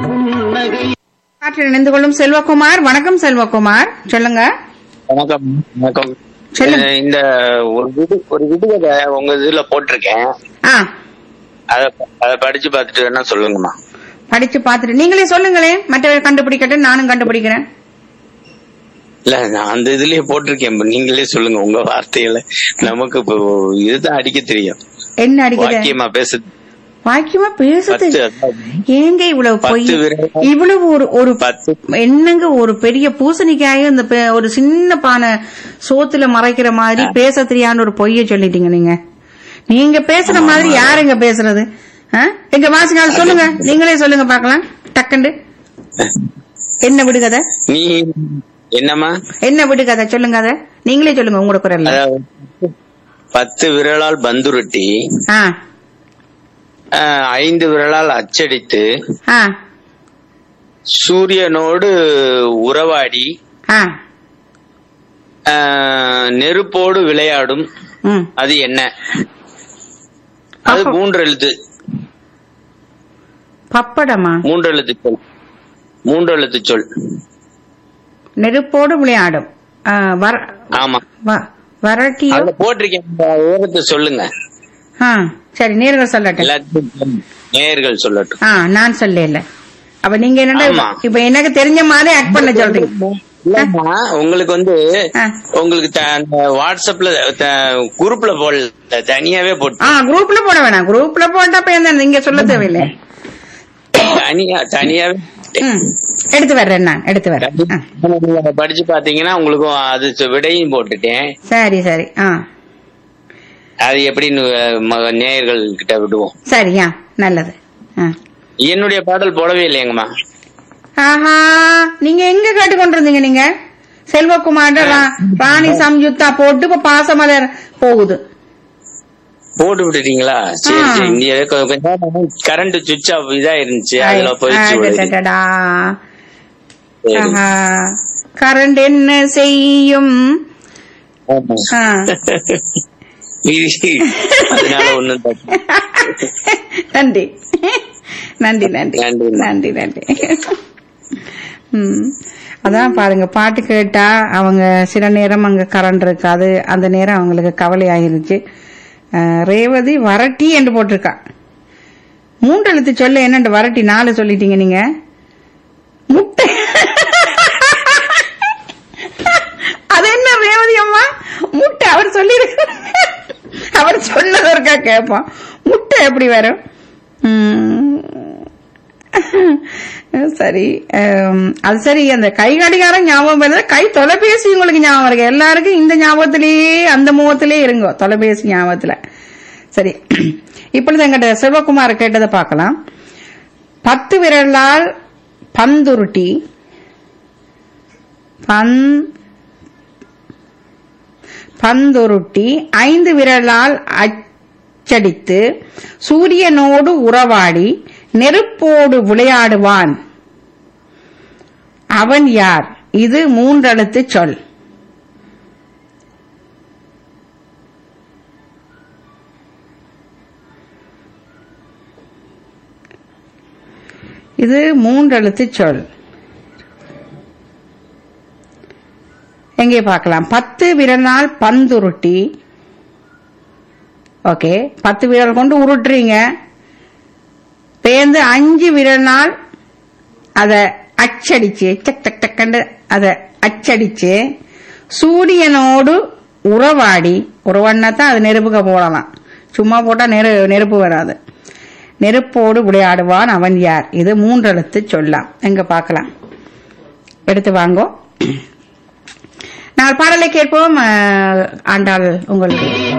காற்றில் இணைந்து கொள்ளும் செல்வகுமார் வணக்கம் செல்வகுமார் சொல்லுங்க வணக்கம் வணக்கம் சொல்லுங்க. அஹ் இந்த ஒரு விடு ஒரு விடுகதை உங்க இதுல போட்டிருக்கேன் ஆ அத அத படிச்சு பார்த்துட்டு வேணா சொல்லுங்கம்மா படிச்சு பார்த்துட்டு நீங்களே சொல்லுங்களேன் மற்றவர் கண்டுபிடிக்கட்டும் நானும் கண்டுபிடிக்கிறேன் இல்ல நான் அந்த இதுலயே போட்டிருக்கேன் இப்ப நீங்களே சொல்லுங்க உங்க வார்த்தைகளை நமக்கு இப்போ இதுதான் அடிக்க தெரியும் என்ன அடிக்குது வாக்கியமா பேசுது வாக்கியமா பேசுது பத்து அதாவது ஏங்க இவ்வளவு பொய் பத்து விரல். இவ்வளவு ஒரு ஒரு பத்து என்னங்க ஒரு பெரிய பூசணிக்காய இந்த பெ- ஒரு சின்ன பானை சோத்துல மறைக்கிற மாதிரி பேச தெரியாத ஒரு பொய்ய சொல்லிட்டீங்க நீங்க நீங்க பேசுற மாதிரி யாருங்க பேசுறது ஆ? எங்க வாசிக்கால் சொல்லுங்க நீங்களே சொல்லுங்க பாக்கலாம் டக்குண்டு என்ன விடுகதை நீ என்னம்மா என்ன விடுகதை சொல்லுங்க அத நீங்களே சொல்லுங்க உங்களோட குரல்ல அதாவது பத்து விரலால் பந்துருட்டி ஆ அஹ், ஐந்து விரலால் அச்சடித்து ஆ சூரியனோடு உறவாடி ஆ அஹ், நெருப்போடு விளையாடும் ம் அது என்ன அது அப்ப- மூன்று எழுத்து பப்படமா மூன்று எழுத்து சொல் மூன்று எழுத்து சொல் நெருப்போடு விளையாடும் ஆ, வர- ஆமா வ- வரட்டியோ அதுல போட்டிருக்கேன் இந்த விவரத்தை சொல்லுங்க ஆ சரி நேர்கள் சொல்லட்டும் எல்லாத்துக்கும் சொல்லுங்க. நேயர்கள் சொல்லட்டும் ஆ நான் சொல்லல அப்ப நீங்க என்னடா ஆமா. இப்ப எனக்கு தெரிஞ்ச மாதிரி ஆக்ட் பண்ண சொல்றீங்க இல்லம்மா, உங்களுக்கு வந்து ஆ. உங்களுக்கு த- அந்த வாட்ஸ்அப்ல த- குரூப்ல போடல தனியாவே போட்டு ஆ குரூப்ல போட வேணாம் குரூப்ல போட்டா இப்ப என்ன நீங்க சொல்ல தேவையில்லை தனியா தனியாவே ம், எடுத்து வர்றேன் நான் எடுத்து வர்றேன் ஆ, நீங்க அதை படிச்சு பாத்தீங்கன்னா உங்களுக்கும் அது சொ- விடையும் போட்டுட்டேன் சரி சரி ஆ அது எப்படின்னு அஹ், ம- நேயர்கள் கிட்ட விடுவோம் சரியா நல்லது ஆ. என்னுடைய பாடல் போடவே இல்லையங்கம்மா ஆஹா நீங்க எங்க கேட்டுக்கொண்டிருந்தீங்க நீங்க செல்வகுமார் ரா- ராணி சம்யுக்தா போட்டு இப்ப பாசமலர் போகுது போட்டு விட்டுட்டீங்களா சரி ஆ. சரி இங்க கொ- கொஞ்ச நேரம் கரண்ட் சுவிட்ச் ஆஃப் இதா இருந்துச்சு அதுல போயிடுச்சு உங்களுக்கு. அடடடடா. சரி. ஆஹா. கரண்ட் என்ன செய்யும் ஆமா. ஆ. இது- அதனால ஒண்ணும் தப்பு. நன்றி நன்றி நன்றி நன்றி. நன்றி நன்றி ம். அதான் பாருங்க பாட்டு கேட்டா அவங்க சில நேரம் அங்க கரண்ட் இருக்காது அந்த நேரம் அவங்களுக்கு கவலை ஆயிருச்சு அஹ், ரேவதி வரட்டி என்று போட்டிருக்கா மூன்று எழுத்து சொல்ல என்னண்டு வரட்டி நாலு சொல்லிட்டீங்க நீங்க முட்டை அது என்ன ரேவதி அம்மா முட்டை அவர் சொல்லியிருக்கு அவர் சொன்னதற்கா கேட்போம் முட்டை எப்படி வரும் உம். சரி அம், அது சரி அந்த கை கடிகாரம் ஞாபகம் வருது கை தொலைபேசி உங்களுக்கு ஞாபகம் இருக்கு எல்லாருக்கும் இந்த ஞாபகத்திலேயே அந்த முகத்திலே இருங்கோ தொலைபேசி ஞாபகத்துல சரி இப்பொழுது எங்கிட்ட சிவகுமார் கேட்டதை பார்க்கலாம் பத்து விரலால் பந்துருட்டி பந் பந்துருட்டி ஐந்து விரலால் அச்சடித்து சூரியனோடு உறவாடி நெருப்போடு விளையாடுவான் அவன் யார் இது மூன்றெழுத்து சொல் இது மூன்றெழுத்து சொல் எங்கே பார்க்கலாம் பத்து விரலால் பந்துருட்டி ஓகே பத்து விரல் கொண்டு உருட்டுறீங்க பேந்து அஞ்சு விரல்னால் அத அச்சடிச்சு டக் டக் டக்கண்டு அத அச்சடிச்சு சூரியனோடு உறவாடி உறவாடினா தான் அது நெருப்புக்க போடலாம் சும்மா போட்டா நெரு நெருப்பு வராது நெருப்போடு விளையாடுவான் அவன் யார் இது மூன்றெழுத்து சொல்லலாம் எங்க பார்க்கலாம் எடுத்து வாங்கோ நாங்கள் பாடலை கேட்போம் அஹ், ஆண்டாள் உங்களுக்கு